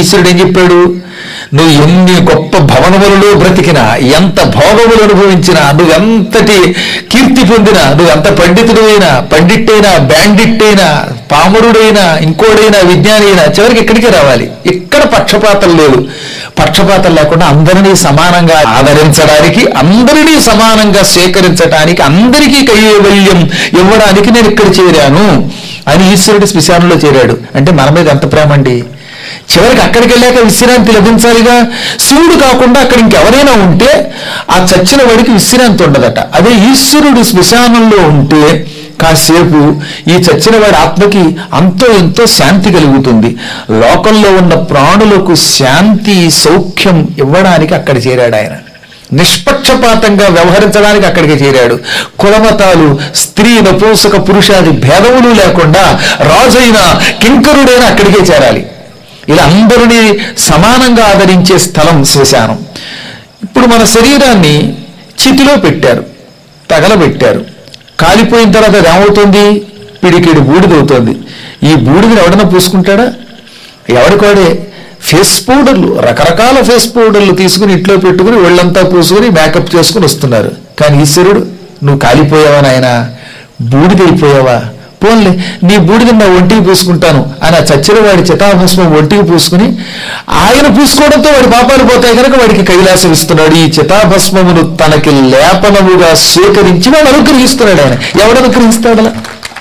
ఈశ్వరుడు ఏం చెప్పాడు నువ్వు ఎన్ని గొప్ప భవనములలో బ్రతికినా ఎంత భోగములు అనుభవించినా నువ్వెంతటి కీర్తి పొందినా నువ్వెంత పండితుడైనా పండిట్టైనా బ్యాండిట్టైనా పామరుడైనా ఇంకోడైనా విజ్ఞాని అయినా చివరికి ఇక్కడికి రావాలి ఇక్కడ పక్షపాతం లేదు పక్షపాతం లేకుండా అందరినీ సమానంగా ఆదరించడానికి అందరినీ సమానంగా స్వీకరించడానికి అందరికీ కైవల్యం ఇవ్వడానికి నేను ఇక్కడ చేరాను అని ఈశ్వరుడి శ్మశానంలో చేరాడు అంటే మన మీద ఎంత ప్రేమ అండి చివరికి అక్కడికి వెళ్ళాక విశ్రాంతి లభించాలిగా శివుడు కాకుండా అక్కడ ఇంకెవరైనా ఉంటే ఆ చచ్చిన వాడికి విశ్రాంతి ఉండదట అదే ఈశ్వరుడు శ్మశానంలో ఉంటే కాసేపు ఈ చచ్చిన వాడి ఆత్మకి అంతో ఎంతో శాంతి కలుగుతుంది లోకంలో ఉన్న ప్రాణులకు శాంతి సౌఖ్యం ఇవ్వడానికి అక్కడ చేరాడు ఆయన నిష్పక్షపాతంగా వ్యవహరించడానికి అక్కడికి చేరాడు కులమతాలు స్త్రీ నపూంసక పురుషాది భేదములు లేకుండా రాజైన కింకరుడైన అక్కడికే చేరాలి ఇలా అందరినీ సమానంగా ఆదరించే స్థలం శ్మశానం ఇప్పుడు మన శరీరాన్ని చితిలో పెట్టారు తగలబెట్టారు కాలిపోయిన తర్వాత అది ఏమవుతుంది పిడికిడి బూడిదవుతుంది ఈ బూడిదని ఎవడన్నా పూసుకుంటాడా ఎవడికోడే ఫేస్ పౌడర్లు రకరకాల ఫేస్ పౌడర్లు తీసుకుని ఇంట్లో పెట్టుకుని ఒళ్ళంతా పూసుకుని మేకప్ చేసుకుని వస్తున్నారు కానీ ఈశ్వరుడు నువ్వు కాలిపోయావా నాయన బూడిదైపోయావా పోన్లే నీ బూడిద నా ఒంటికి పూసుకుంటాను అని ఆ చచ్చిన వాడి చితాభస్మం ఒంటికి పూసుకుని ఆయన పూసుకోవడంతో వాడి పాపాలు పోతాయి కనుక వాడికి కైలాసం ఇస్తున్నాడు ఈ చితాభస్మమును తనకి లేపనముగా స్వీకరించి వాడు అనుగ్రహిస్తున్నాడు ఆయన ఎవడు అనుగ్రహిస్తాడు అలా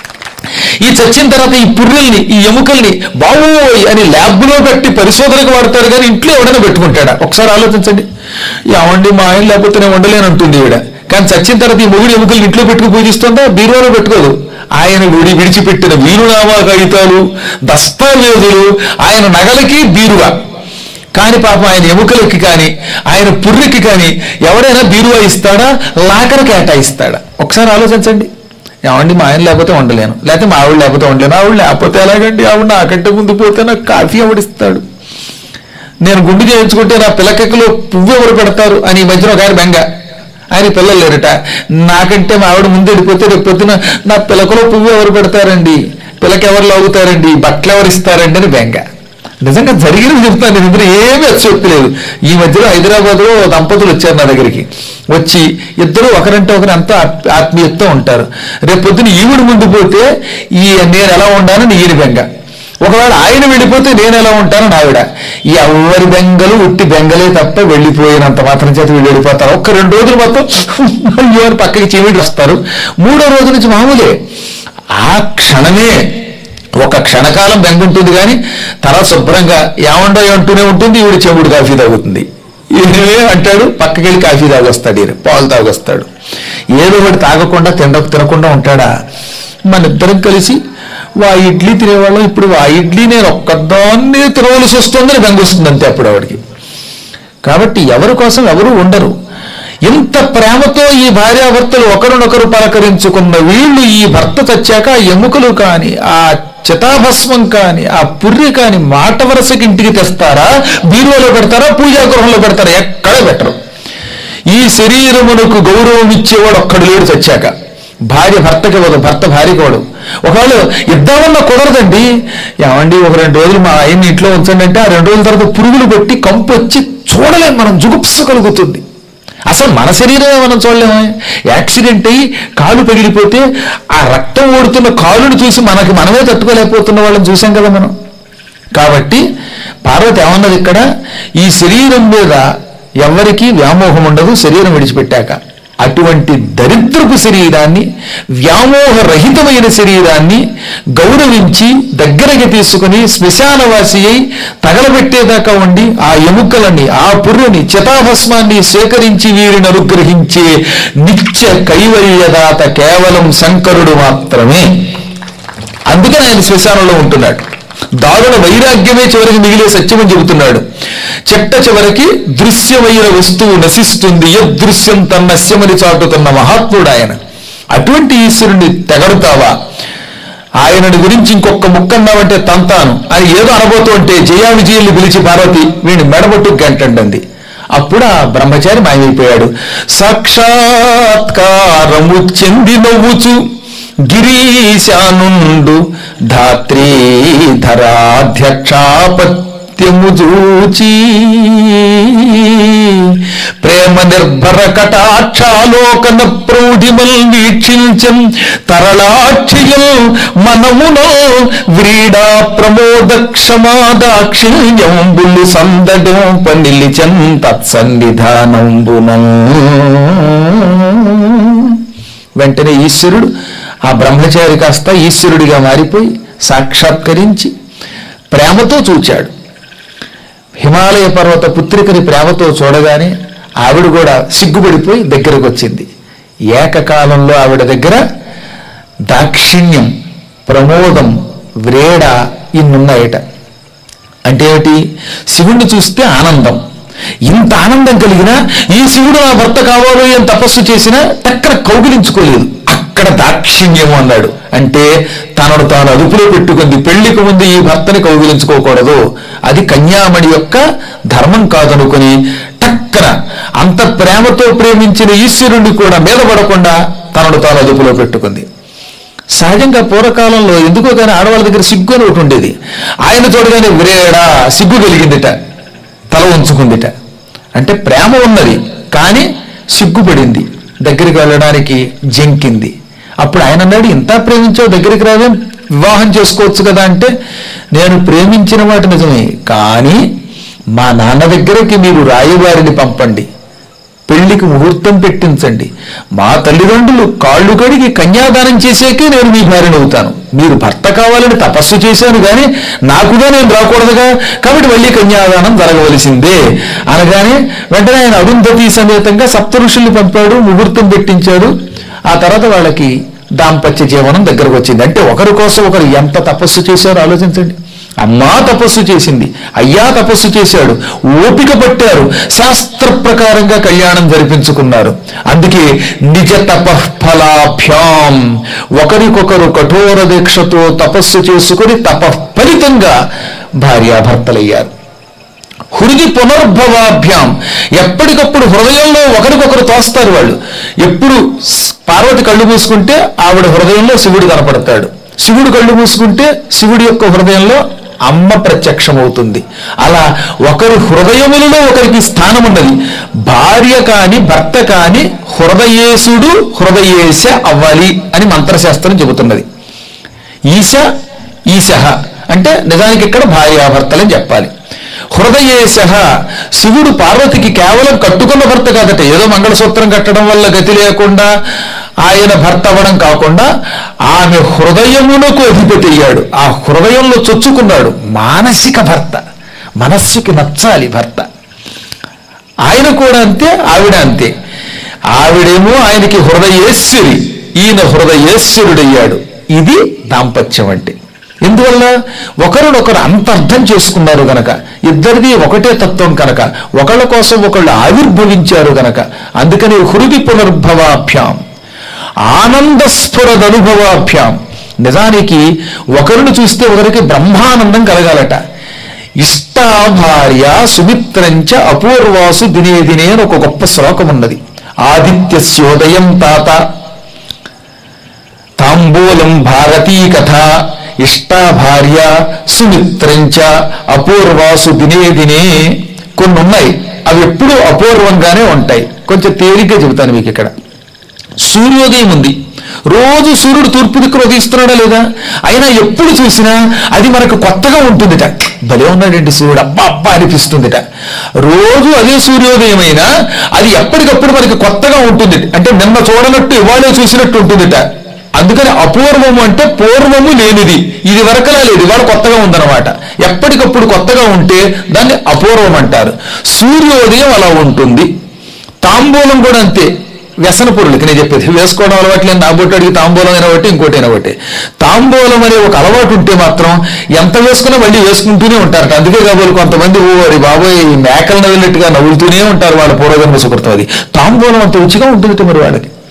ఈ చచ్చిన తర్వాత ఈ పుర్రెల్ని ఈ ఎముకల్ని బావోయ్ అని ల్యాబ్లో పెట్టి పరిశోధనకు వాడతారు కానీ ఇంట్లో ఎవడైనా పెట్టుకుంటాడా ఒకసారి ఆలోచించండి ఏమండి మా ఆయన లేకపోతే నేను వండలేను అంటుంది ఈవిడ కానీ చచ్చిన తర్వాత ఈ మొగుడు ఎముకల్ని ఇంట్లో పెట్టుకు పూజిస్తుందా బీరువాలో పెట్టుకోదు ఆయన విడి విడిచిపెట్టిన వీరునామా కాగితాలు దస్తావేజులు ఆయన నగలకి బీరువా కాని పాపం ఆయన ఎముకలకి కానీ ఆయన పుర్రికి కానీ ఎవరైనా బీరువా ఇస్తాడా లాకర్ కేటాయిస్తాడా ఒకసారి ఆలోచించండి ఏమండి మా ఆయన లేకపోతే ఉండలేను లేకపోతే మా ఆవిడ లేకపోతే ఉండలేను ఆవిడ లేకపోతే ఎలాగండి ఆవిడ నాకంటే ముందు పోతే నాకు కాఫీ ఆవిడిస్తాడు నేను గుండు చేయించుకుంటే నా పిల్లకెక్కలో పువ్వు ఎవరు పెడతారు అని ఈ మధ్యన ఒక ఆయన బెంగ ఆయన పిల్లలు లేరట నాకంటే మా ఆవిడ ముందు వెళ్ళిపోతే రేపు పొద్దున నా పిల్లకలో పువ్వు ఎవరు పెడతారండి పిల్లకి ఎవరు లాగుతారండి బట్టలు ఎవరు ఇస్తారండి అని బెంగ నిజంగా జరిగినది చెప్తాను నేను ఇద్దరు ఏమీ చెప్పలేదు ఈ మధ్యలో హైదరాబాద్ లో దంపతులు వచ్చారు నా దగ్గరికి వచ్చి ఇద్దరు ఒకరంటే ఒకరు అంతా ఆత్- ఆత్మీయతతో ఉంటారు రేపు పొద్దున ఈవిడ ముందు పోతే ఈ నేను ఎలా ఉండాలని ఈయన బెంగ ఒకవేళ ఆయన వెళ్ళిపోతే నేను ఎలా ఉంటానని ఆవిడ ఈ ఎవరి బెంగలు ఉట్టి బెంగలే తప్ప వెళ్ళిపోయినంత మాత్రం చేత వీళ్ళు వెళ్ళిపోతారు ఒక్క రెండు రోజులు మొత్తం అయ్యో అని పక్కకి చీమిడి వస్తారు మూడో రోజు నుంచి మామూలే ఆ క్షణమే ఒక క్షణకాలం బెంగ ఉంటుంది కానీ తర్వాత శుభ్రంగా ఏమండో అంటూనే ఉంటుంది ఈవిడ చెవుడు కాఫీ తాగుతుంది ఈయనే అంటాడు పక్కకి వెళ్ళి కాఫీ తాగొస్తాడు ఈయన పాలు తాగొస్తాడు ఏదో ఒకటి తాగకుండా తిండ తినకుండా ఉంటాడా మన ఇద్దరం కలిసి వా ఇడ్లీ తినేవాళ్ళం ఇప్పుడు వా ఇడ్లీ నేను ఒక్కదాన్నే తినవలసి వస్తుందని బెంగ వస్తుంది అంతే అప్పుడు ఆవిడకి కాబట్టి ఎవరి కోసం ఎవరు ఉండరు ఇంత ప్రేమతో ఈ భార్యాభర్తలు ఒకరినొకరు పలకరించుకున్న వీళ్ళు ఈ భర్త చచ్చాక ఆ ఎముకలు కాని ఆ చితాభస్మం కాని ఆ పుర్రి కాని మాట వరసకి ఇంటికి తెస్తారా బీరువాలో పెడతారా పూజా గృహంలో పెడతారా ఎక్కడ పెట్టరు ఈ శరీరమునకు గౌరవం ఇచ్చేవాడు ఒక్కడు లేడు చచ్చాక భార్య భర్తకి ఇవ్వదు భర్త భార్యకి ఇవ్వడు ఒకవేళ ఇద్దామన్నా కుదరదండి ఏమండి ఒక రెండు రోజులు మా ఆయన్ని ఇంట్లో ఉంచండి అంటే ఆ రెండు రోజుల తర్వాత పురుగులు పెట్టి కంపు వచ్చి చూడలేం మనం జుగుప్స కలుగుతుంది అసలు మన శరీరమే మనం చూడలేము యాక్సిడెంట్ అయ్యి కాలు పగిలిపోతే ఆ రక్తం ఓడుతున్న కాలుని చూసి మనకి మనమే తట్టుకోలేకపోతున్న వాళ్ళని చూసాం కదా మనం కాబట్టి పార్వతి ఏమన్నది ఇక్కడ ఈ శరీరం మీద ఎవరికీ వ్యామోహం ఉండదు శరీరం విడిచిపెట్టాక అటువంటి దరిద్రపు శరీరాన్ని వ్యామోహరహితమైన శరీరాన్ని గౌరవించి దగ్గరకి తీసుకుని శ్మశానవాసి అయి తగలబెట్టేదాకా ఉండి ఆ ఎముకలని ఆ పుర్రుని చితాభస్మాన్ని సేకరించి వీరిని అనుగ్రహించే నిత్య కైవల్యదాత కేవలం శంకరుడు మాత్రమే అందుకని ఆయన శ్మశానంలో ఉంటున్నాడు దారుణ వైరాగ్యమే చివరికి మిగిలే సత్యమని చెబుతున్నాడు చెట్ట చివరికి దృశ్యమైన వస్తువు నశిస్తుంది యదృశ్యం తన్నశ్యమని చాటుతున్న మహాత్ముడు ఆయన అటువంటి ఈశ్వరుణ్ణి తెగడుతావా ఆయనని గురించి ఇంకొక ముక్క అన్నావంటే తంతాను అని ఏదో అనబోతూ ఉంటే జయా విజయుల్ని పిలిచి పార్వతి వీడిని మెడబొట్టు గంటండి అప్పుడు ఆ బ్రహ్మచారి మాయమైపోయాడు సాక్షాత్కారము చెంది నవ్వుచు గిరీశానుండు ధాత్రీధరాధ్యక్షాపత్తి నిత్యము చూచి ప్రేమ నిర్భర కటాక్షాలోకన ప్రౌఢిమల్ వీక్షించం తరళాక్షియల్ మనమునో వ్రీడా ప్రమోద క్షమాదాక్షిణ్యంబులు సందడం పనిలిచన్ తత్సన్నిధానంబునం వెంటనే ఈశ్వరుడు ఆ బ్రహ్మచారి కాస్త ఈశ్వరుడిగా మారిపోయి సాక్షాత్కరించి ప్రేమతో చూచాడు హిమాలయ పర్వత పుత్రికని ప్రేమతో చూడగానే ఆవిడ కూడా సిగ్గుపడిపోయి దగ్గరకు వచ్చింది ఏకకాలంలో ఆవిడ దగ్గర దాక్షిణ్యం ప్రమోదం వ్రేడ ఇన్నున్నాయట అంటే ఏమిటి శివుణ్ణి చూస్తే ఆనందం ఇంత ఆనందం కలిగినా ఈ శివుడు నా భర్త కావాలో అని తపస్సు చేసినా టక్కన కౌగిలించుకోలేదు అక్కడ దాక్షిణ్యము అన్నాడు అంటే తనను తాను అదుపులో పెట్టుకుంది పెళ్లికి ముందు ఈ భర్తని కౌగిలించుకోకూడదు అది కన్యామణి యొక్క ధర్మం కాదనుకుని టక్కన అంత ప్రేమతో ప్రేమించిన ఈశ్వరుణ్ణి కూడా మీద పడకుండా తనను తాను అదుపులో పెట్టుకుంది సహజంగా పూర్వకాలంలో ఎందుకో కానీ ఆడవాళ్ళ దగ్గర సిగ్గు అని ఒకటి ఉండేది ఆయన చూడగానే విరేడా సిగ్గు కలిగిందిట తల ఉంచుకుందిట అంటే ప్రేమ ఉన్నది కానీ సిగ్గుపడింది దగ్గరికి వెళ్ళడానికి జంకింది అప్పుడు ఆయన అన్నాడు ఇంత ప్రేమించావు దగ్గరికి రావే వివాహం చేసుకోవచ్చు కదా అంటే నేను ప్రేమించిన మాట నిజమే కానీ మా నాన్న దగ్గరికి మీరు రాయవారిని పంపండి పెళ్లికి ముహూర్తం పెట్టించండి మా తల్లిదండ్రులు కాళ్ళు కడిగి కన్యాదానం చేసేకే నేను మీ భార్యను అవుతాను మీరు భర్త కావాలని తపస్సు చేశాను కానీ నాకుగా నేను రాకూడదుగా కాబట్టి మళ్ళీ కన్యాదానం జరగవలసిందే అనగానే వెంటనే ఆయన అరుంధతి సమేతంగా సప్త ఋషుల్ని పంపాడు ముహూర్తం పెట్టించాడు ఆ తర్వాత వాళ్ళకి దాంపత్య జీవనం దగ్గరకు వచ్చింది అంటే ఒకరి కోసం ఒకరు ఎంత తపస్సు చేశారో ఆలోచించండి అమ్మా తపస్సు చేసింది అయ్యా తపస్సు చేశాడు ఓపిక పట్టారు శాస్త్ర ప్రకారంగా కళ్యాణం జరిపించుకున్నారు అందుకే నిజ తపఫలాభ్యాం ఒకరికొకరు కఠోర దీక్షతో తపస్సు చేసుకుని తపఫలితంగా భార్యాభర్తలయ్యారు హృది పునర్భవాభ్యాం ఎప్పటికప్పుడు హృదయంలో ఒకరికొకరు తోస్తారు వాళ్ళు ఎప్పుడు స్- పార్వతి కళ్ళు మూసుకుంటే ఆవిడ హృదయంలో శివుడు కనపడతాడు శివుడు కళ్ళు మూసుకుంటే శివుడి యొక్క హృదయంలో అమ్మ ప్రత్యక్షమవుతుంది అలా ఒకరి హృదయములలో ఒకరికి స్థానం ఉన్నది భార్య కాని భర్త కాని హృదయేశుడు హృదయేశ అవ్వాలి అని మంత్రశాస్త్రం చెబుతున్నది ఈశ ఈశ అంటే నిజానికి ఇక్కడ భార్యాభర్తలని చెప్పాలి హృదయేశ శివుడు పార్వతికి కేవలం కట్టుకున్న భర్త కాదట ఏదో మంగళసూత్రం కట్టడం వల్ల గతి లేకుండా ఆయన భర్త అవ్వడం కాకుండా ఆమె హృదయమునకు అధిపతి అయ్యాడు ఆ హృదయంలో చొచ్చుకున్నాడు మానసిక భర్త మనస్సుకి నచ్చాలి భర్త ఆయన కూడా అంతే ఆవిడ అంతే ఆవిడేమో ఆయనకి హృదయేశ్వరి ఈయన హృదయేశ్వరుడయ్యాడు ఇది దాంపత్యం అంటే ఎందువల్ల ఒకరినొకరు అంత అర్థం చేసుకున్నారు గనక ఇద్దరిది ఒకటే తత్వం కనుక ఒకళ్ళ కోసం ఒకళ్ళు ఆవిర్భవించారు గనక అందుకని హృది పునర్భవాభ్యాం ఆనందస్ఫురదనుభవాభ్యాం నిజానికి ఒకరిని చూస్తే ఒకరికి బ్రహ్మానందం కలగాలట ఇష్ట భార్య సుమిత్రంచ అపూర్వాసు దినే దినే అని ఒక గొప్ప శ్లోకం ఉన్నది ఆదిత్యస్యోదయం తాత తాంబూలం భారతీ కథ ఇష్ట భార్య సుమిత్రంచ అపూర్వాసు దినే దినే కొన్ని ఉన్నాయి అవి ఎప్పుడూ అపూర్వంగానే ఉంటాయి కొంచెం తేలిగ్గా చెబుతాను మీకు ఇక్కడ సూర్యోదయం ఉంది రోజు సూర్యుడు తూర్పు దిక్కున ఉదయిస్తున్నాడా లేదా అయినా ఎప్పుడు చూసినా అది మనకు కొత్తగా ఉంటుందిట భలే ఉన్నాడండి సూర్యుడు అబ్బా అబ్బా అనిపిస్తుందిట రోజు అదే సూర్యోదయం అయినా అది ఎప్పటికప్పుడు మనకి కొత్తగా ఉంటుంది అంటే నిన్న చూడనట్టు ఇవాళే చూసినట్టు ఉంటుందిట అందుకని అపూర్వము అంటే పూర్వము లేనిది ఇది వరకలా లేదు ఇవాళ కొత్తగా ఉందన్నమాట ఎప్పటికప్పుడు కొత్తగా ఉంటే దాన్ని అపూర్వం అంటారు సూర్యోదయం అలా ఉంటుంది తాంబూలం కూడా అంతే వ్యసన పొరులకి నేను చెప్పేది వేసుకోవడం అలవాట్లేదు నా బొట్టు అడిగి తాంబూలం అయినా ఒకటి ఇంకోటి అయినా ఒకటి తాంబూలం అనే ఒక అలవాటు ఉంటే మాత్రం ఎంత వేసుకున్నా మళ్ళీ వేసుకుంటూనే ఉంటారట అందుకే కాబోలు కొంతమంది ఓ అరే బాబోయ్ ఈ మేకలు నవ్వినట్టుగా నవ్వులుతూనే ఉంటారు వాళ్ళ పూర్వజన్మ సుకృతం అది తాంబూలం అంత రుచిగా ఉంటుంది మరి వాళ్ళకి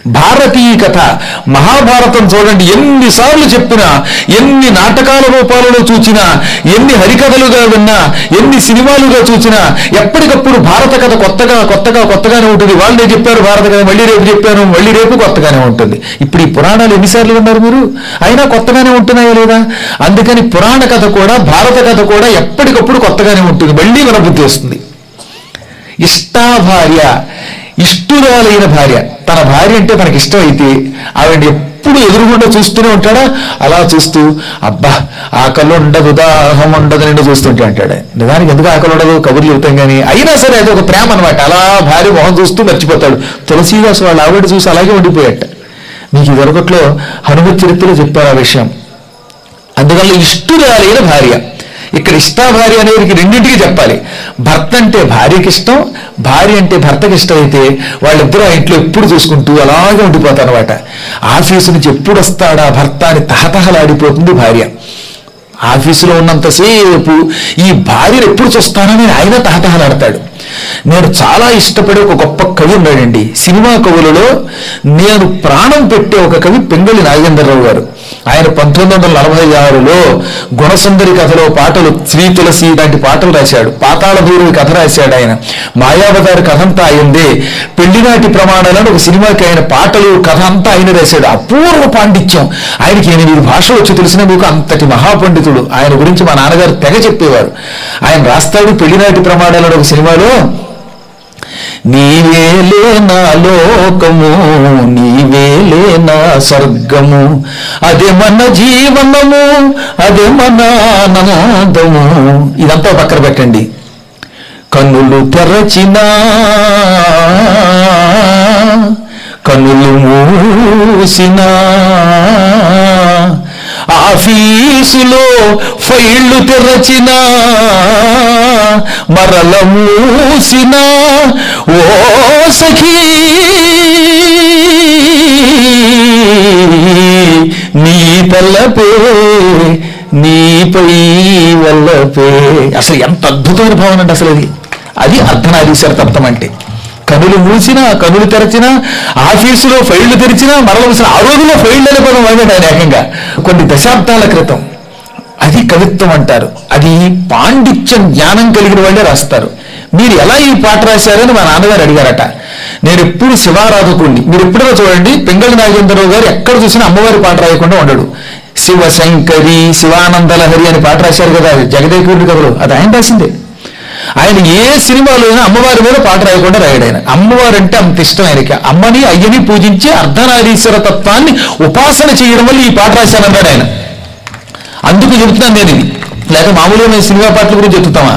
భారతీయ కథ మహాభారతం చూడండి ఎన్నిసార్లు చెప్పినా ఎన్ని నాటకాల రూపాలలో చూచినా ఎన్ని హరికథలుగా విన్నా ఎన్ని సినిమాలుగా చూచినా ఎప్పటికప్పుడు భారత కథ కొత్తగా కొత్తగా కొత్తగానే ఉంటుంది వాళ్ళే చెప్పారు భారత కథ మళ్ళీ రేపు చెప్పాను మళ్ళీ రేపు కొత్తగానే ఉంటుంది ఇప్పుడు ఈ పురాణాలు ఎన్నిసార్లు విన్నారు మీరు అయినా కొత్తగానే ఉంటున్నాయా లేదా అందుకని పురాణ కథ కూడా భారత కథ కూడా ఎప్పటికప్పుడు కొత్తగానే ఉంటుంది మళ్ళీ వినబుద్ధి వస్తుంది ఇష్టా భార్య ఇష్టురాలైన భార్య తన భార్య అంటే తనకి ఇష్టమైతే ఆవిడ ఎప్పుడు ఎదురుగుండా చూస్తూనే ఉంటాడా అలా చూస్తూ అబ్బా ఆకలి ఉండదు దాహం ఉండదు నిండు చూస్తుంటే అంటాడు నిజానికి ఎందుకు ఆకలి ఉండదు కబుర్లు చెబుతాం కానీ అయినా సరే అది ఒక ప్రేమ అనమాట అలా భార్య మొహం చూస్తూ మర్చిపోతాడు తులసీదాసు వాళ్ళ ఆవిడ చూసి అలాగే ఉండిపోయాట మీకు ఈ దొరకట్లో హనుమత్ చరిత్రలో చెప్పారు ఆ విషయం అందువల్ల ఇష్టురాలైన భార్య ఇక్కడ ఇష్టా భార్య అనేది రెండింటికి చెప్పాలి భర్త అంటే భార్యకి ఇష్టం భార్య అంటే భర్తకి ఇష్టం అయితే వాళ్ళిద్దరూ ఆ ఇంట్లో ఎప్పుడు చూసుకుంటూ అలాగే ఉండిపోతారు అనమాట ఆఫీసు నుంచి ఎప్పుడు వస్తాడా భర్త అని తహతహలాడిపోతుంది భార్య ఆఫీసులో ఉన్నంతసేపు ఈ భార్యను ఎప్పుడు చూస్తానని ఆయన తహతహలాడతాడు నేను చాలా ఇష్టపడే ఒక గొప్ప కవి ఉన్నాడండి సినిమా కవులలో నేను ప్రాణం పెట్టే ఒక కవి పెంగళి నాగేంద్రరావు గారు ఆయన పంతొమ్మిది వందల నలభై ఆరులో గుణసుందరి కథలో పాటలు శ్రీ తులసి లాంటి పాటలు రాశాడు పాతాళ భూరి కథ రాశాడు ఆయన మాయావతారి కథ అంతా అయిందే పెళ్లినాటి ప్రమాణాలను ఒక సినిమాకి ఆయన పాటలు కథ అంతా ఆయన రాశాడు అపూర్వ పాండిత్యం ఆయనకి ఎనిమిది భాష వచ్చి తెలిసిన మీకు అంతటి మహాపండితుడు ఆయన గురించి మా నాన్నగారు తెగ చెప్పేవారు ఆయన రాస్తాడు పెళ్లినాటి ప్రమాణాలను ఒక సినిమాలో నీవేలే నా లోకము నీవేలే నా స్వర్గము అదే మన జీవనము అదే మన ఆనందము ఇదంతా పక్కన పెట్టండి కన్నులు తెరచినా కన్నులు మూసినా ఆఫీసులో ఫైళ్ళు తెరచినా మరల మూసిన ఓ సఖీ నీ తల్లపే నీపై వల్లపే అసలు ఎంత అద్భుతమైన భావన అండి అసలు అది అది అర్ధనారీశ్వర తత్వం అంటే కనులు మూసినా కనులు తెరచినా ఆఫీసులో ఫైళ్లు తెరిచినా మరల మూసిన ఆ రోజుల్లో ఫైళ్ళు అనే పదం వాడాడు ఆయన ఏకంగా కొన్ని దశాబ్దాల క్రితం అది కవిత్వం అంటారు అది పాండిత్యం జ్ఞానం కలిగిన వాళ్ళే రాస్తారు మీరు ఎలా ఈ పాట రాశారని మా నాన్నగారు అడిగారట నేను ఎప్పుడు శివారాధకుడిని మీరు ఎప్పుడైనా చూడండి పెంగళి నాగేంద్రరావు గారు ఎక్కడ చూసినా అమ్మవారి పాట రాయకుండా ఉండడు శివశంకరి శివానందలహరి అని పాట రాశారు కదా జగదేకుడి కథలు అది ఆయన రాసిందే ఆయన ఏ సినిమాలో అయినా అమ్మవారి మీద పాట రాయకుండా రాయడు ఆయన అమ్మవారు అంటే అంత ఇష్టం ఆయనకి అమ్మని అయ్యని పూజించి అర్ధనారీశ్వర తత్వాన్ని ఉపాసన చేయడం వల్ల ఈ పాట రాశానన్నాడు ఆయన అందుకు చెబుతున్నాను నేను ఇది లేక మామూలుగా మేము సినిమా పాటల గురించి చెప్తామా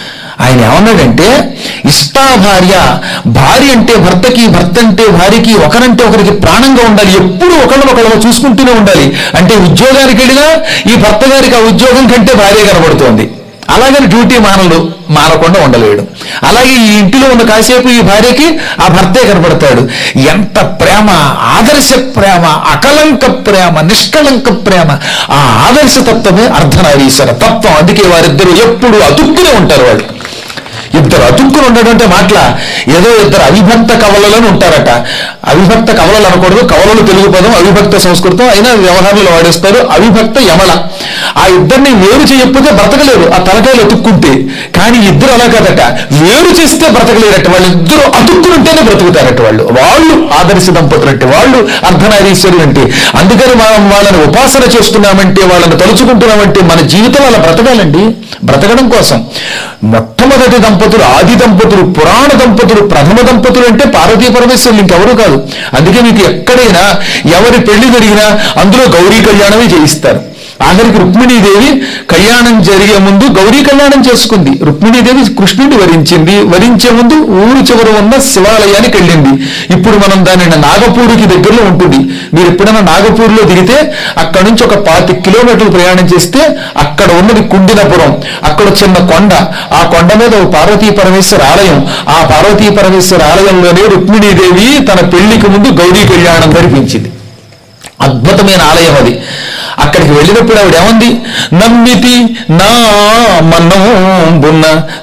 ఆయన ఏమన్నాడంటే ఇష్టా భార్య భార్య అంటే భర్తకి భర్త అంటే భార్యకి ఒకరంటే ఒకరికి ప్రాణంగా ఉండాలి ఎప్పుడు ఒకళ్ళు ఒకళ్ళు చూసుకుంటూనే ఉండాలి అంటే ఉద్యోగానికి వెళ్ళినా ఈ భర్త గారికి ఆ ఉద్యోగం కంటే భార్య కనబడుతోంది అలాగని డ్యూటీ మానలు మానకుండా ఉండలేడు అలాగే ఈ ఇంటిలో ఉన్న కాసేపు ఈ భార్యకి ఆ భర్తే కనపడతాడు ఎంత ప్రేమ ఆదర్శ ప్రేమ అకలంక ప్రేమ నిష్కలంక ప్రేమ ఆ ఆదర్శ తత్వమే అర్ధనారీశ్వర తత్వం అందుకే వారిద్దరూ ఎప్పుడు అతుక్కునే ఉంటారు వాళ్ళు ఇద్దరు అతుక్కుని ఉండడం అంటే మాటల ఏదో ఇద్దరు అవిభక్త కవలలను ఉంటారట అవిభక్త కవలలు అనకూడదు కవలలు తెలుగు పదం అవిభక్త సంస్కృతం అయినా వ్యవహారంలో వాడేస్తారు అవిభక్త యమల ఆ ఇద్దరిని వేరు చేయకపోతే బ్రతకలేరు ఆ తలకాయలు అతుక్కుంటే కానీ ఇద్దరు అలా కాదట వేరు చేస్తే బ్రతకలేరట వాళ్ళిద్దరూ అతుక్కునుంటేనే బ్రతుకుతారట వాళ్ళు వాళ్ళు ఆదర్శ దంపతులు అంటే వాళ్ళు అర్ధనారీశ్వరులు అంటే అందుకని మనం వాళ్ళని ఉపాసన చేస్తున్నామంటే వాళ్ళని తలుచుకుంటున్నామంటే మన జీవితం వాళ్ళ బ్రతకాలండి బ్రతకడం కోసం మొట్టమొదటి దంపతులు ఆది దంపతులు పురాణ దంపతులు ప్రథమ దంపతులు అంటే పార్వతీ పరమేశ్వరులు ఇంకెవరు కాదు అందుకే మీకు ఎక్కడైనా ఎవరి పెళ్లి జరిగినా అందులో గౌరీ కళ్యాణమే చేయిస్తారు ఆఖరికి రుక్మిణీదేవి కళ్యాణం జరిగే ముందు గౌరీ కళ్యాణం చేసుకుంది రుక్మిణీదేవి కృష్ణుడిని వరించింది వరించే ముందు ఊరు చివర ఉన్న శివాలయానికి వెళ్ళింది ఇప్పుడు మనం దానిని నాగపూర్కి దగ్గరలో ఉంటుంది మీరు ఎప్పుడైనా నాగపూర్లో దిగితే అక్కడ నుంచి ఒక పాతి కిలోమీటర్లు ప్రయాణం చేస్తే అక్కడ ఉన్నది కుండినపురం అక్కడ చిన్న కొండ ఆ కొండ మీద ఒక పార్వతీ పరమేశ్వర ఆలయం ఆ పార్వతీ పరమేశ్వర ఆలయంలోనే రుక్మిణీదేవి తన పెళ్లికి ముందు గౌరీ కళ్యాణం జరిపించింది అద్భుతమైన ఆలయం అది అక్కడికి వెళ్ళినప్పుడు ఆవిడ ఏమంది నమ్మితి నా మనంబున్న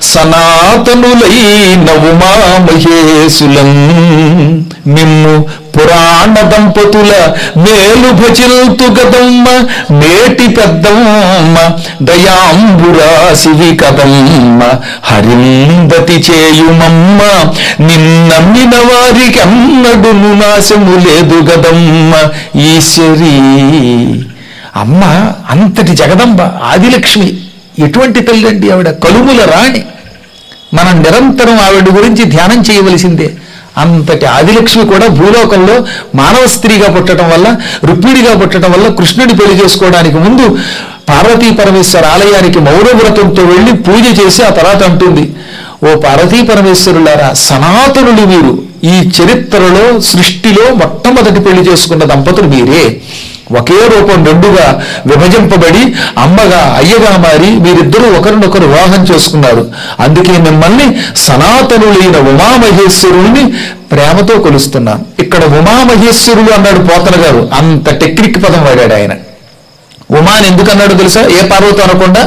సనాతనులైన ఉమా మహేశులం మిమ్ము పురాణ దంపతుల మేలు భజిల్తు గదమ్మ మేటి పెద్దమ్మ దయాంబురాశివి కదమ్మ హరిందతి చేయుమమ్మ నిన్నమ్మిన వారికి అన్నడును నాశము లేదు గదమ్మ ఈశ్వరీ అమ్మ అంతటి జగదంబ ఆదిలక్ష్మి ఎటువంటి తల్లి అండి ఆవిడ కలుముల రాణి మనం నిరంతరం ఆవిడ గురించి ధ్యానం చేయవలసిందే అంతటి ఆదిలక్ష్మి కూడా భూలోకంలో మానవ స్త్రీగా పుట్టడం వల్ల రుక్మిణిగా పుట్టడం వల్ల కృష్ణుడి పెళ్లి చేసుకోవడానికి ముందు పార్వతీ పరమేశ్వర ఆలయానికి మౌనవ్రతంతో వెళ్ళి పూజ చేసి ఆ తర్వాత అంటుంది ఓ పార్వతీ పరమేశ్వరులారా సనాతనులు మీరు ఈ చరిత్రలో సృష్టిలో మొట్టమొదటి పెళ్లి చేసుకున్న దంపతులు మీరే ఒకే రూపం రెండుగా విభజింపబడి అమ్మగా అయ్యగా మారి మీరిద్దరూ ఒకరినొకరు వివాహం చేసుకున్నారు అందుకే మిమ్మల్ని సనాతనులైన ఉమామహేశ్వరుల్ని ప్రేమతో కొలుస్తున్నాను ఇక్కడ ఉమామహేశ్వరులు అన్నాడు పోతన గారు అంత టెక్నిక్ పదం వాడాడు ఆయన ఉమాని ఎందుకు అన్నాడు తెలుసా ఏ పార్వతి అనకుండా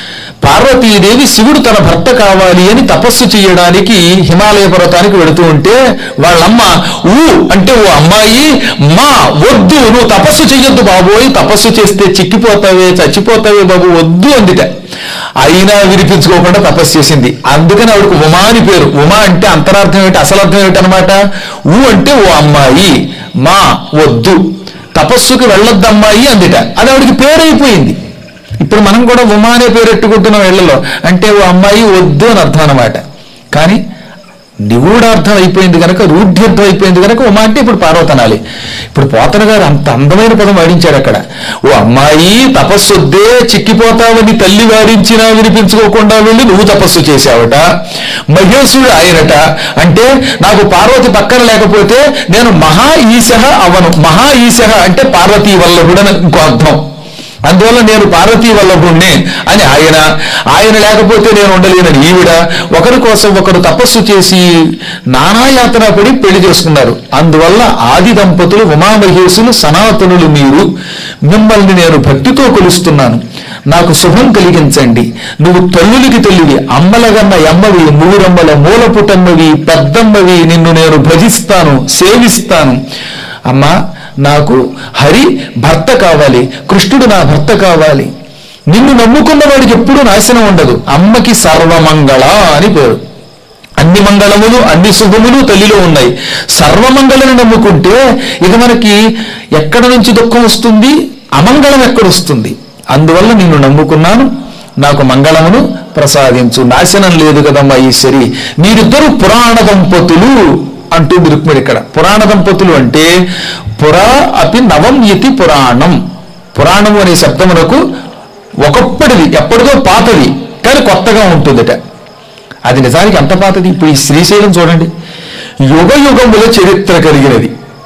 పార్వతీదేవి శివుడు తన భర్త కావాలి అని తపస్సు చేయడానికి హిమాలయ పర్వతానికి వెళుతూ ఉంటే వాళ్ళమ్మ ఊ అంటే ఓ అమ్మాయి మా వద్దు నువ్వు తపస్సు చెయ్యొద్దు బాబోయ్ తపస్సు చేస్తే చిక్కిపోతావే చచ్చిపోతావే బాబు వద్దు అందిట అయినా వినిపించుకోకుండా తపస్సు చేసింది అందుకని ఆవిడకు ఉమా అని పేరు ఉమా అంటే అంతరార్థం ఏమిటి అసలు అర్థం ఏమిటి అనమాట ఊ అంటే ఓ అమ్మాయి మా వద్దు తపస్సుకి వెళ్ళొద్దు అమ్మాయి అందిట అది ఆవిడకి పేరైపోయింది ఇప్పుడు మనం కూడా ఉమా అనే పేరు ఎట్టుకుంటున్నాం ఇళ్లలో అంటే ఓ అమ్మాయి వద్దు అని అర్థం అనమాట కానీ నిగూఢార్థం అయిపోయింది కనుక రూఢ్యర్థం అయిపోయింది కనుక ఉమా అంటే ఇప్పుడు పార్వతనాలి ఇప్పుడు పోతన గారు అంత అందమైన పదం వాడించాడు అక్కడ ఓ అమ్మాయి తపస్సు వద్దే చిక్కిపోతావని తల్లి వారించినా వినిపించుకోకుండా వెళ్ళి నువ్వు తపస్సు చేశావట మహేశుడు ఆయనట అంటే నాకు పార్వతి పక్కన లేకపోతే నేను మహా ఈశ అవను మహా ఈశ అంటే పార్వతీ వల్లభుడని ఇంకో అర్థం అందువల్ల నేను పార్వతీ వల్లభుణ్ణి అని ఆయన ఆయన లేకపోతే నేను ఉండలేనని ఈవిడ ఒకరి కోసం ఒకరు తపస్సు చేసి నానాయాతన పడి పెళ్లి చేసుకున్నారు అందువల్ల ఆది దంపతులు ఉమామహేశులు సనాతనులు మీరు మిమ్మల్ని నేను భక్తితో కొలుస్తున్నాను నాకు శుభం కలిగించండి నువ్వు తల్లులకి తల్లివి అమ్మలగన్న ఎమ్మవి మూరమ్మల మూలపుటమ్మవి పెద్దమ్మవి నిన్ను నేను భజిస్తాను సేవిస్తాను అమ్మా నాకు హరి భర్త కావాలి కృష్ణుడు నా భర్త కావాలి నిన్ను నమ్ముకున్న వాడికి ఎప్పుడూ నాశనం ఉండదు అమ్మకి సర్వమంగళ అని పేరు అన్ని మంగళములు అన్ని శుభములు తల్లిలో ఉన్నాయి సర్వమంగళని నమ్ముకుంటే ఇక మనకి ఎక్కడ నుంచి దుఃఖం వస్తుంది అమంగళం ఎక్కడొస్తుంది అందువల్ల నిన్ను నమ్ముకున్నాను నాకు మంగళమును ప్రసాదించు నాశనం లేదు కదమ్మా ఈశ్వరి మీరిద్దరు పురాణ దంపతులు అంటుంది రుక్మిడి ఇక్కడ పురాణ దంపతులు అంటే పురా అపి నవం ఇతి పురాణం పురాణము అనే శబ్దమునకు ఒకప్పటిది ఎప్పటిదో పాతది కానీ కొత్తగా ఉంటుందట అది నిజానికి ఎంత పాతది ఇప్పుడు ఈ శ్రీశైలం చూడండి యుగ యుగముల చరిత్ర కలిగినది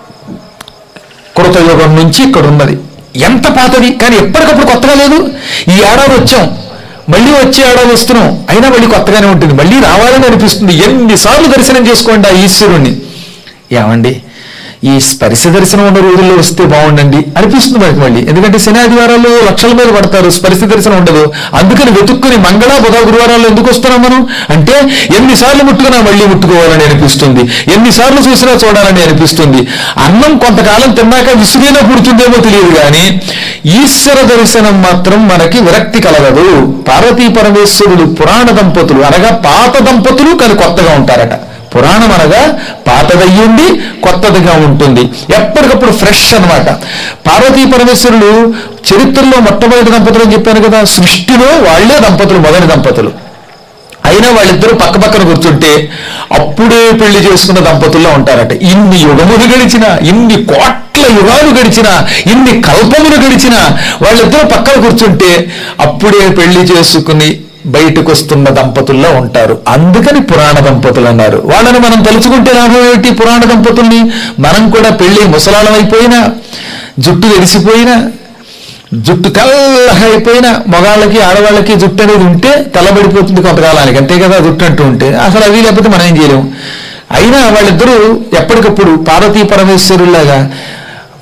కృతయుగం నుంచి ఇక్కడ ఉన్నది ఎంత పాతది కానీ ఎప్పటికప్పుడు కొత్తగా లేదు ఈ ఏడాది వచ్చాం మళ్ళీ వచ్చే ఏడాది వస్తున్నాం అయినా మళ్ళీ కొత్తగానే ఉంటుంది మళ్ళీ రావాలని అనిపిస్తుంది ఎన్నిసార్లు దర్శనం చేసుకోండి ఆ ఈశ్వరుణ్ణి ఏమండి ఈ స్పర్శ దర్శనం ఉన్న రోజుల్లో వస్తే బాగుండండి అనిపిస్తుంది మనకి మళ్ళీ ఎందుకంటే శని ఆదివారాలు లక్షల మీద పడతారు స్పర్శ దర్శనం ఉండదు అందుకని వెతుక్కుని మంగళ బుధ గురువారాలు ఎందుకు వస్తున్నాం మనం అంటే ఎన్నిసార్లు ముట్టుకున్నా మళ్ళీ ముట్టుకోవాలని అనిపిస్తుంది ఎన్నిసార్లు చూసినా చూడాలని అనిపిస్తుంది అన్నం కొంతకాలం తిన్నాక విసుగైనా పుడుతుందేమో తెలియదు కానీ ఈశ్వర దర్శనం మాత్రం మనకి విరక్తి కలగదు పార్వతీ పరమేశ్వరుడు పురాణ దంపతులు అనగా పాత దంపతులు కానీ కొత్తగా ఉంటారట పురాణం అనగా పాతదయ్యుండి కొత్తదిగా ఉంటుంది ఎప్పటికప్పుడు ఫ్రెష్ అన్నమాట పార్వతీ పరమేశ్వరుడు చరిత్రలో మొట్టమొదటి దంపతులు అని చెప్పాను కదా సృష్టిలో వాళ్ళే దంపతులు మొదటి దంపతులు అయినా వాళ్ళిద్దరూ పక్క పక్కన కూర్చుంటే అప్పుడే పెళ్లి చేసుకున్న దంపతుల్లో ఉంటారట ఇన్ని యుగములు గడిచినా ఇన్ని కోట్ల యుగాలు గడిచినా ఇన్ని కల్పములు గడిచినా వాళ్ళిద్దరూ పక్కన కూర్చుంటే అప్పుడే పెళ్లి చేసుకుని బయటకు వస్తున్న దంపతుల్లో ఉంటారు అందుకని పురాణ దంపతులు అన్నారు వాళ్ళని మనం తలుచుకుంటే లాభం ఏమిటి పురాణ దంపతుల్ని మనం కూడా పెళ్లి ముసలాళం అయిపోయినా జుట్టు వెలిసిపోయినా జుట్టు తెల్లగా అయిపోయిన మగాళ్ళకి ఆడవాళ్ళకి జుట్టు అనేది ఉంటే తెల్లబడిపోతుంది కొంతకాలానికి అంతే కదా జుట్టు అంటూ ఉంటే అసలు అవి లేకపోతే మనం ఏం చేయలేము అయినా వాళ్ళిద్దరూ ఎప్పటికప్పుడు పార్వతీ పరమేశ్వరులాగా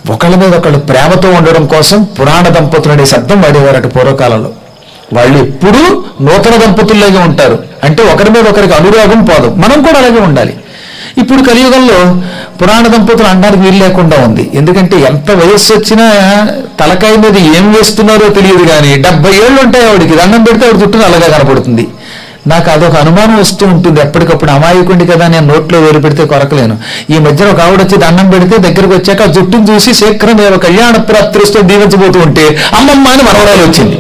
ఒకళ్ళ మీద ఒకళ్ళు ప్రేమతో ఉండడం కోసం పురాణ దంపతులు అనే శబ్దం వాడేవారట పూర్వకాలంలో వాళ్ళు ఎప్పుడూ నూతన దంపతుల్లాగే ఉంటారు అంటే ఒకరి మీద ఒకరికి అనురాగం పోదు మనం కూడా అలాగే ఉండాలి ఇప్పుడు కలియుగంలో పురాణ దంపతులు అనడానికి వీలు లేకుండా ఉంది ఎందుకంటే ఎంత వయస్సు వచ్చినా తలకాయ మీద ఏం వేస్తున్నారో తెలియదు కానీ డెబ్బై ఏళ్ళు ఉంటాయి ఆవిడికి దండం పెడితే ఆవిడ చుట్టూ అలాగా కనపడుతుంది నాకు అదొక అనుమానం వస్తూ ఉంటుంది ఎప్పటికప్పుడు అమాయకుండి కదా నేను నోట్లో వేలు పెడితే కొరకలేను ఈ మధ్యన ఒక ఆవిడ వచ్చి దండం పెడితే దగ్గరకు వచ్చాక ఆ జుట్టును చూసి శీఘ్రమేవ కళ్యాణ ప్రాప్తిస్తూ దీవించబోతూ ఉంటే అమ్మమ్మ అని మనవరాలు వచ్చింది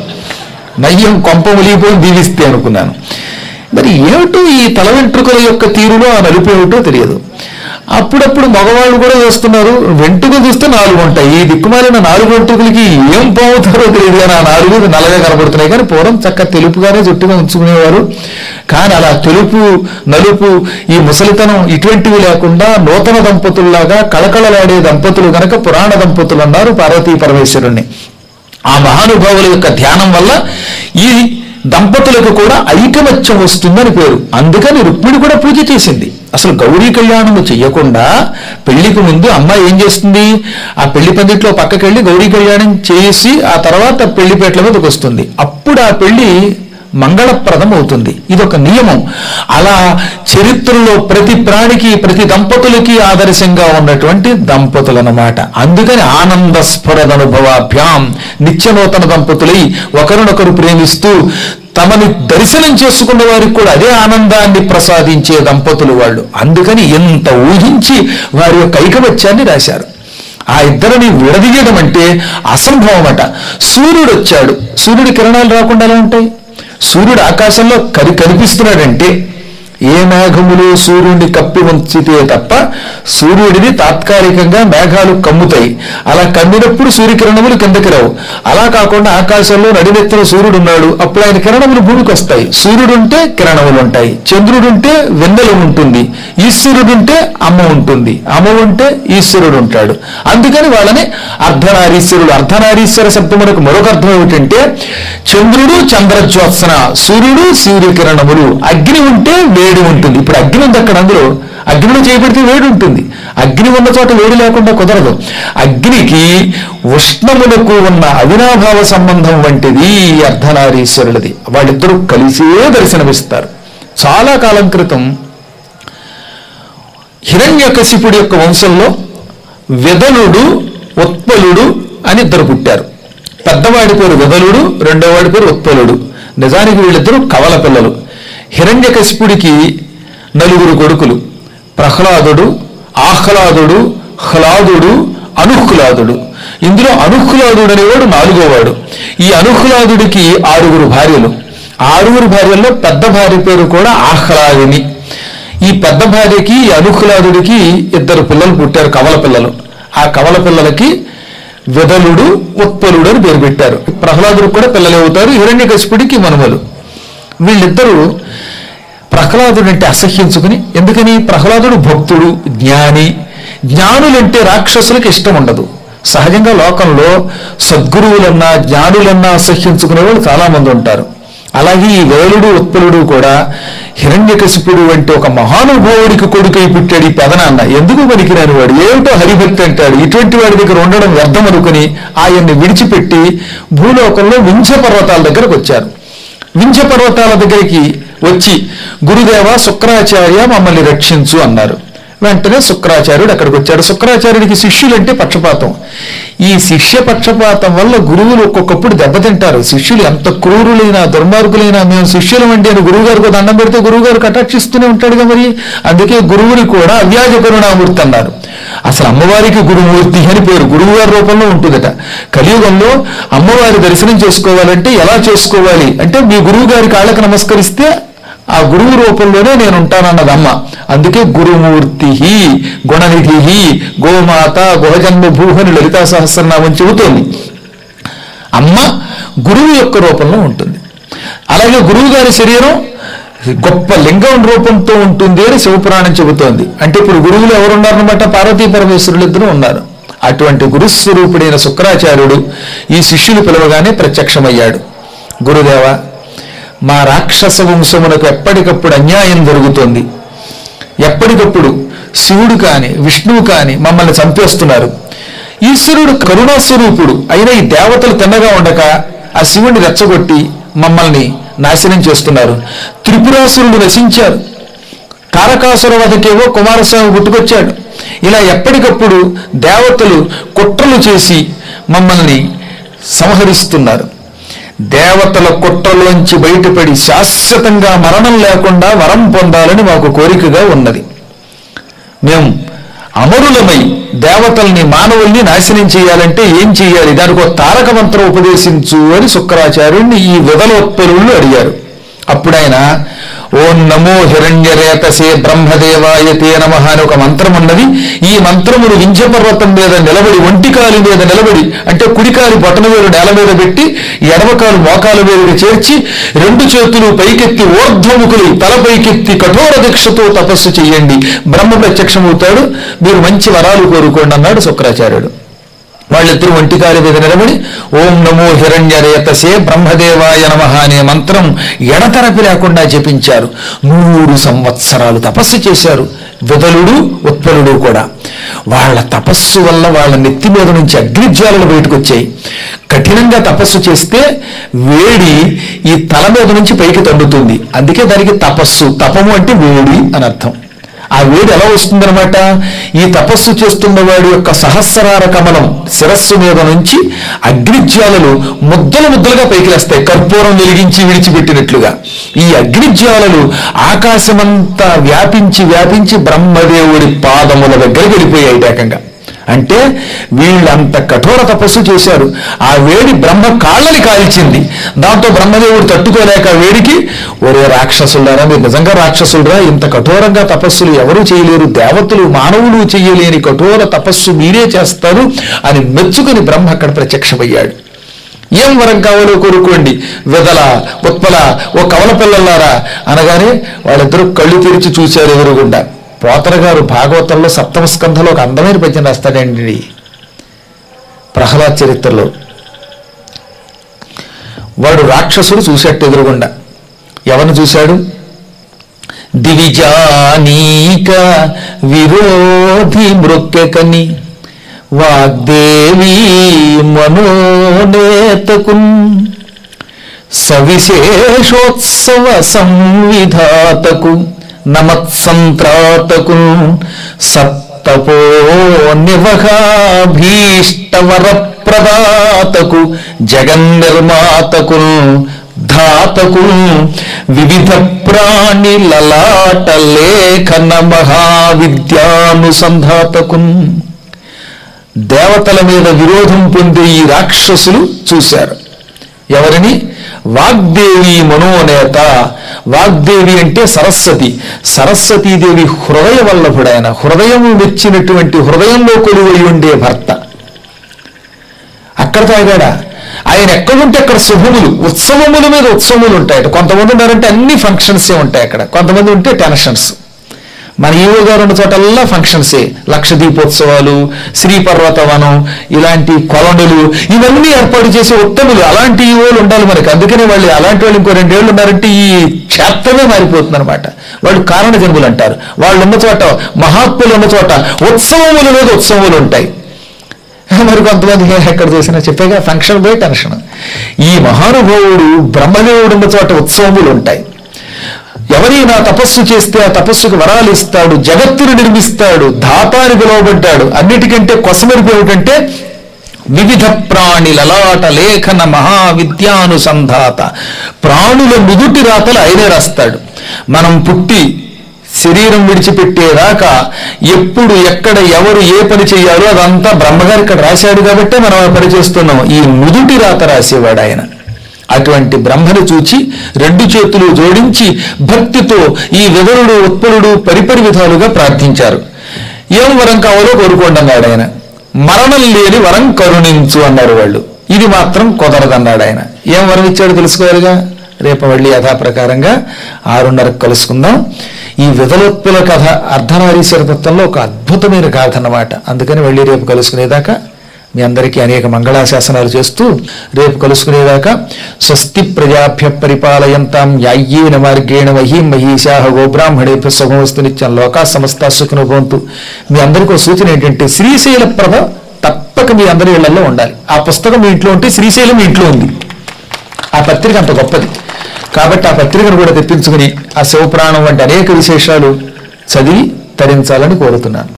నయ్యం కొంప ములిగిపోయి దీవిస్తే అనుకున్నాను మరి ఏమిటో ఈ తల వెంట్రుకల యొక్క తీరులో ఆ నలుపు ఏమిటో తెలియదు అప్పుడప్పుడు మగవాళ్ళు కూడా వేస్తున్నారు వెంట్రుకలు చూస్తే నాలుగు ఉంటాయి ఈ దిక్కుమాలిన నాలుగు వెంట్రుకలకి ఏం పోతారో తెలియదు కానీ ఆ నాలుగు నల్లగా కనబడుతున్నాయి కానీ పూర్వం చక్క తెలుపుగానే జుట్టుగా ఉంచుకునేవారు కానీ అలా తెలుపు నలుపు ఈ ముసలితనం ఇటువంటివి లేకుండా నూతన దంపతుల్లాగా కళకళలాడే దంపతులు గనక పురాణ దంపతులు అన్నారు పార్వతీ పరమేశ్వరుణ్ణి ఆ మహానుభావుల యొక్క ధ్యానం వల్ల ఈ దంపతులకు కూడా ఐకమత్యం వస్తుందని పేరు అందుకని రుక్మిణి కూడా పూజ చేసింది అసలు గౌరీ కళ్యాణము చెయ్యకుండా పెళ్లికి ముందు అమ్మాయి ఏం చేస్తుంది ఆ పెళ్లి పందిట్లో పక్కకెళ్ళి గౌరీ కళ్యాణం చేసి ఆ తర్వాత పెళ్లిపేటల మీదకి వస్తుంది అప్పుడు ఆ పెళ్లి మంగళప్రదం అవుతుంది ఇది ఒక నియమం అలా చరిత్రలో ప్రతి ప్రాణికి ప్రతి దంపతులకి ఆదర్శంగా ఉన్నటువంటి దంపతులు అన్నమాట అందుకని ఆనంద స్ఫురదనుభవాభ్యాం నిత్యనూతన దంపతులై ఒకరినొకరు ప్రేమిస్తూ తమని దర్శనం చేసుకున్న వారికి కూడా అదే ఆనందాన్ని ప్రసాదించే దంపతులు వాళ్ళు అందుకని ఎంత ఊహించి వారి యొక్క ఐకమత్యాన్ని రాశారు ఆ ఇద్దరిని విడదీయడం అంటే అసంభవమట సూర్యుడు వచ్చాడు సూర్యుడి కిరణాలు రాకుండా ఎలా ఉంటాయి సూర్యుడు ఆకాశంలో కరి కనిపిస్తున్నాడంటే ఏ మేఘములు సూర్యుడిని కప్పి ఉంచితే తప్ప సూర్యుడిని తాత్కాలికంగా మేఘాలు కమ్ముతాయి అలా కమ్మినప్పుడు సూర్యకిరణములు కిందకి రావు అలా కాకుండా ఆకాశంలో నడినెత్తిన సూర్యుడు ఉన్నాడు అప్పుడు ఆయన కిరణములు భూమికి వస్తాయి సూర్యుడు ఉంటే కిరణములు ఉంటాయి చంద్రుడు ఉంటే వెన్నెల ఉంటుంది ఈశ్వరుడు ఉంటే అమ్మ ఉంటుంది అమ్మ ఉంటే ఈశ్వరుడు ఉంటాడు అందుకని వాళ్ళని అర్ధనారీశ్వరుడు అర్ధనారీశ్వర శబ్దమునకు మరొక అర్థం ఏమిటంటే చంద్రుడు చంద్రజ్యోత్సన సూర్యుడు సూర్యకిరణములు అగ్ని ఉంటే వేడి ఉంటుంది ఇప్పుడు అగ్ని ఉంది అక్కడ అందులో అగ్నిలో చేయబడితే వేడి ఉంటుంది అగ్ని ఉన్న చోట వేడి లేకుండా కుదరదు అగ్నికి ఉష్ణములకు ఉన్న అవినాభావ సంబంధం వంటిది ఈ అర్ధనారీశ్వరులది వాళ్ళిద్దరూ కలిసే దర్శనమిస్తారు చాలా కాలం క్రితం హిరణ్యకశిపుడి యొక్క వంశంలో విదలుడు ఉత్పలుడు అని ఇద్దరు పుట్టారు పెద్దవాడి పేరు విదలుడు రెండోవాడి పేరు ఉత్పలుడు నిజానికి వీళ్ళిద్దరూ కవల పిల్లలు హిరణ్యకశిపుడికి నలుగురు కొడుకులు ప్రహ్లాదుడు ఆహ్లాదుడు హ్లాదుడు అనుహ్లాదుడు ఇందులో అనుహ్లాదుడు అనేవాడు నాలుగోవాడు ఈ అనుహ్లాదుడికి ఆరుగురు భార్యలు ఆరుగురు భార్యల్లో పెద్ద భార్య పేరు కూడా ఆహ్లాదిని ఈ పెద్ద భార్యకి ఈ అనుహ్లాదుడికి ఇద్దరు పిల్లలు పుట్టారు కవల పిల్లలు ఆ కవల పిల్లలకి విదలుడు ఉత్పలుడు అని పేరు పెట్టారు ప్రహ్లాదుడికి కూడా పిల్లలు అవుతారు హిరణ్యకశిపుడికి మనుమలు వీళ్ళిద్దరూ ప్రహ్లాదుడు అంటే అసహ్యించుకుని ఎందుకని ప్రహ్లాదుడు భక్తుడు జ్ఞాని జ్ఞానులంటే రాక్షసులకు ఇష్టం ఉండదు సహజంగా లోకంలో సద్గురువులన్నా జ్ఞానులన్నా అసహ్యించుకునే వాళ్ళు చాలా మంది ఉంటారు అలాగే ఈ వేలుడు ఉత్పలుడు కూడా హిరణ్యకశిపుడు అంటే ఒక మహానుభావుడికి కొడుకై పుట్టాడు ఈ పెదనాన్న ఎందుకు పనికిరాని వాడు ఏమిటో హరిభక్తి అంటాడు ఇటువంటి వాడి దగ్గర ఉండడం వ్యర్థం అనుకుని ఆయన్ని విడిచిపెట్టి భూలోకంలో వింఛ పర్వతాల దగ్గరకు వచ్చారు వింఛ పర్వతాల దగ్గరికి వచ్చి గురుదేవ శుక్రాచార్య మమ్మల్ని రక్షించు అన్నారు వెంటనే శుక్రాచార్యుడు అక్కడికి వచ్చాడు శుక్రాచార్యుడికి శిష్యులంటే పక్షపాతం ఈ శిష్య పక్షపాతం వల్ల గురువులు ఒక్కొక్కప్పుడు దెబ్బతింటారు శిష్యులు ఎంత క్రూరులైనా దుర్మార్గులైనా మేము శిష్యులం అండి అని గురువు గారికి దండం పెడితే గురువు గారు కటాక్షిస్తూనే ఉంటాడుగా మరి అందుకే గురువుని కూడా అవ్యాజ కరుణామూర్తి అన్నారు అసలు అమ్మవారికి గురుమూర్తి అని పేరు గురువు గారి రూపంలో ఉంటుందట కలియుగంలో అమ్మవారి దర్శనం చేసుకోవాలంటే ఎలా చేసుకోవాలి అంటే మీ గురువు గారి కాళ్ళకి నమస్కరిస్తే ఆ గురువు రూపంలోనే నేను ఉంటానన్నది అమ్మ అందుకే గురుమూర్తి గుణనిధి గోమాత గుహజన్మ భూహని లలితా సహస్రనామం చెబుతోంది అమ్మ గురువు యొక్క రూపంలో ఉంటుంది అలాగే గురువు గారి శరీరం గొప్ప లింగం రూపంతో ఉంటుంది అని శివపురాణం చెబుతోంది అంటే ఇప్పుడు గురువులు ఎవరు ఉన్నారనమాట పార్వతీ పరమేశ్వరులు ఇద్దరు ఉన్నారు అటువంటి గురుస్వరూపుడైన శుక్రాచార్యుడు ఈ శిష్యులు పిలవగానే ప్రత్యక్షమయ్యాడు గురుదేవ మా రాక్షస వంశమునకు ఎప్పటికప్పుడు అన్యాయం జరుగుతోంది ఎప్పటికప్పుడు శివుడు కాని విష్ణువు కాని మమ్మల్ని చంపేస్తున్నారు ఈశ్వరుడు కరుణాస్వరూపుడు అయిన ఈ దేవతలు తిన్నగా ఉండక ఆ శివుణ్ణి రెచ్చగొట్టి మమ్మల్ని నాశనం చేస్తున్నారు త్రిపురాసురుడు నశించారు తారకాసుర వధకేవో కుమారస్వామి పుట్టుకొచ్చాడు ఇలా ఎప్పటికప్పుడు దేవతలు కుట్రలు చేసి మమ్మల్ని సంహరిస్తున్నారు దేవతల కుట్రలోంచి బయటపడి శాశ్వతంగా మరణం లేకుండా వరం పొందాలని మాకు కోరికగా ఉన్నది మేము అమరులమై దేవతల్ని మానవుల్ని నాశనం చేయాలంటే ఏం చేయాలి దానికి ఒక తారక మంత్రం ఉపదేశించు అని శుక్రాచార్యుడిని ఈ విధలోత్పలుళ్ళు అడిగారు అప్పుడు ఆయన ఓం నమో హిరణ్యరేతసే బ్రహ్మదేవాయ తే నమ అని ఒక మంత్రం ఉన్నది ఈ మంత్రమును వింధ్యపర్వతం మీద నిలబడి ఒంటికాలి మీద నిలబడి అంటే కుడికాలి బొటన వేలు నేల మీద పెట్టి ఎడమకాలు మోకాల మీదకి చేర్చి రెండు చేతులు పైకెత్తి ఊర్ధ్వముకులు తల పైకెత్తి కఠోర దీక్షతో తపస్సు చెయ్యండి బ్రహ్మ ప్రత్యక్షమవుతాడు మీరు మంచి వరాలు కోరుకోండి అన్నాడు శుక్రాచార్యుడు వాళ్ళిద్దరూ ఒంటికాలి మీద నిలబడి ఓం నమో హిరణ్యరేతసే బ్రహ్మదేవాయ నమ అనే మంత్రం ఎడతెరపి లేకుండా జపించారు నూరు సంవత్సరాలు తపస్సు చేశారు విదలుడు ఉత్పలుడు కూడా వాళ్ళ తపస్సు వల్ల వాళ్ళ నెత్తి మీద నుంచి అగ్నిజ్వాలలు బయటకు వచ్చాయి కఠినంగా తపస్సు చేస్తే వేడి ఈ తల మీద నుంచి పైకి తగ్గుతుంది అందుకే దానికి తపస్సు తపము అంటే వేడి అని అర్థం ఆ వేడి ఎలా వస్తుందనమాట ఈ తపస్సు చేస్తున్న వాడి యొక్క సహస్రార కమలం శిరస్సు మీద నుంచి అగ్నిజ్వాలలు ముద్దలు ముద్దలుగా పైకి లేస్తాయి కర్పూరం వెలిగించి విడిచిపెట్టినట్లుగా ఈ అగ్నిజ్వాలలు ఆకాశమంతా వ్యాపించి వ్యాపించి బ్రహ్మదేవుడి పాదముల దగ్గరికి వెళ్ళిపోయాయి ఏకంగా అంటే వీళ్ళంత కఠోర తపస్సు చేశారు ఆ వేడి బ్రహ్మ కాళ్ళని కాల్చింది దాంతో బ్రహ్మదేవుడు తట్టుకోలేక ఆ వేడికి ఒరే రాక్షసులారా మీరు నిజంగా రాక్షసులరా ఇంత కఠోరంగా తపస్సులు ఎవరు చేయలేరు దేవతలు మానవులు చేయలేని కఠోర తపస్సు మీరే చేస్తారు అని మెచ్చుకుని బ్రహ్మ అక్కడ ప్రత్యక్షమయ్యాడు ఏం వరం కావాలో కోరుకోండి వెదల ఉత్పల ఓ కవల పిల్లలారా అనగానే వాళ్ళిద్దరూ కళ్ళు తెరిచి చూశారు ఎదురుగుండా పోతర గారు భాగవతంలో సప్తమ స్కంధంలో ఒక అందమైన పద్యం రాస్తాడండి ప్రహ్లాద్ చరిత్రలో వాడు రాక్షసుడు చూసేట్టు ఎదురుగుండా ఎవరిని చూశాడు దివిజానీక విరోధి మృక్కెకని వాగ్దేవి మనోనేతకున్ సవిశేషోత్సవ సంవిధాతకు నమత్సంత్రాతకు సత్తపో నివహాభీష్టవర ప్రదాతకు జగన్నిర్మాతకు ధాతకు వివిధ ప్రాణి లలాట లేఖన మహావిద్యానుసంధాతకు దేవతల మీద విరోధం పొందే ఈ రాక్షసులు చూశారు ఎవరిని వాగ్దేవి మనోనేత వాగ్దేవి అంటే సరస్వతి సరస్వతీదేవి హృదయ వల్లభుడు ఆయన హృదయం మెచ్చినటువంటి హృదయంలో కొలువై ఉండే భర్త అక్కడ తాగాడా ఆయన ఎక్కడుంటే అక్కడ శుభములు ఉత్సవముల మీద ఉత్సవములు ఉంటాయట కొంతమంది ఉన్నారంటే అన్ని ఫంక్షన్సే ఉంటాయి అక్కడ కొంతమంది ఉంటే టెన్షన్స్ మన ఈవో గారు ఉన్న చోటల్లా ఫంక్షన్సే లక్ష దీపోత్సవాలు శ్రీ పర్వతవనం ఇలాంటి కొలనులు ఇవన్నీ ఏర్పాటు చేసే ఉత్తములు అలాంటి ఈవోలు ఉండాలి మనకి అందుకనే వాళ్ళు అలాంటి వాళ్ళు ఇంకో రెండేళ్ళు ఉన్నారంటే ఈ క్షేత్రమే మారిపోతుంది అనమాట వాళ్ళు కారణ జన్ములు అంటారు వాళ్ళు ఉన్న చోట మహాత్ములు ఉన్న చోట ఉత్సవముల మీద ఉత్సవములు ఉంటాయి మరి కొంతమంది ఎక్కడ చూసినా చెప్పేగా ఫంక్షన్ పోయి టెన్షన్ ఈ మహానుభావుడు బ్రహ్మదేవుడు ఉన్న చోట ఉత్సవములు ఉంటాయి ఎవరైనా తపస్సు చేస్తే ఆ తపస్సుకు వరాలు ఇస్తాడు జగత్తును నిర్మిస్తాడు ధాతాని పిలువబడ్డాడు అన్నిటికంటే కొసమెరుపు ఏమిటంటే వివిధ ప్రాణి లలాట లేఖన మహావిద్యానుసంధాత ప్రాణుల నుదుటి రాతలు ఆయనే రాస్తాడు మనం పుట్టి శరీరం విడిచిపెట్టేదాకా ఎప్పుడు ఎక్కడ ఎవరు ఏ పని చేయాలో అదంతా బ్రహ్మగారు ఇక్కడ రాశాడు కాబట్టే మనం ఆ పని చేస్తున్నాం ఈ నుదుటి రాత రాసేవాడు ఆయన అటువంటి బ్రహ్మను చూచి రెండు చేతులు జోడించి భక్తితో ఈ వివరుడు ఉత్పలుడు పరిపరి విధాలుగా ప్రార్థించారు ఏం వరం కావాలో కోరుకోండి అన్నాడు ఆయన మరణం లేని వరం కరుణించు అన్నారు వాళ్ళు ఇది మాత్రం కుదరదన్నాడు ఆయన ఏం వరం ఇచ్చాడో తెలుసుకోవాలిగా రేపు మళ్ళీ యథాప్రకారంగా ఆరున్నరకు కలుసుకుందాం ఈ విధలోత్పుల కథ అర్ధనారీశ్వర తత్వంలో ఒక అద్భుతమైన గాథ అన్నమాట అందుకని మళ్ళీ రేపు కలుసుకునేదాకా మీ అందరికీ అనేక మంగళాశాసనాలు చేస్తూ రేపు కలుసుకునేదాకా స్వస్తి ప్రజాభ్య పరిపాలయంతాం యాయ్యేన మార్గేణ మహీం మహీశాహ గోబ్రాహ్మణేభ్య సుఖమస్తు నిత్యం లోకా సమస్త సుఖనుభవంతు మీ అందరికీ ఒక సూచన ఏంటంటే శ్రీశైల ప్రభ తప్పక మీ అందరి ఇళ్లలో ఉండాలి ఆ పుస్తకం మీ ఇంట్లో ఉంటే శ్రీశైలం మీ ఇంట్లో ఉంది ఆ పత్రిక అంత గొప్పది కాబట్టి ఆ పత్రికను కూడా తెప్పించుకుని ఆ శివపురాణం వంటి అనేక విశేషాలు చదివి తరించాలని కోరుతున్నాను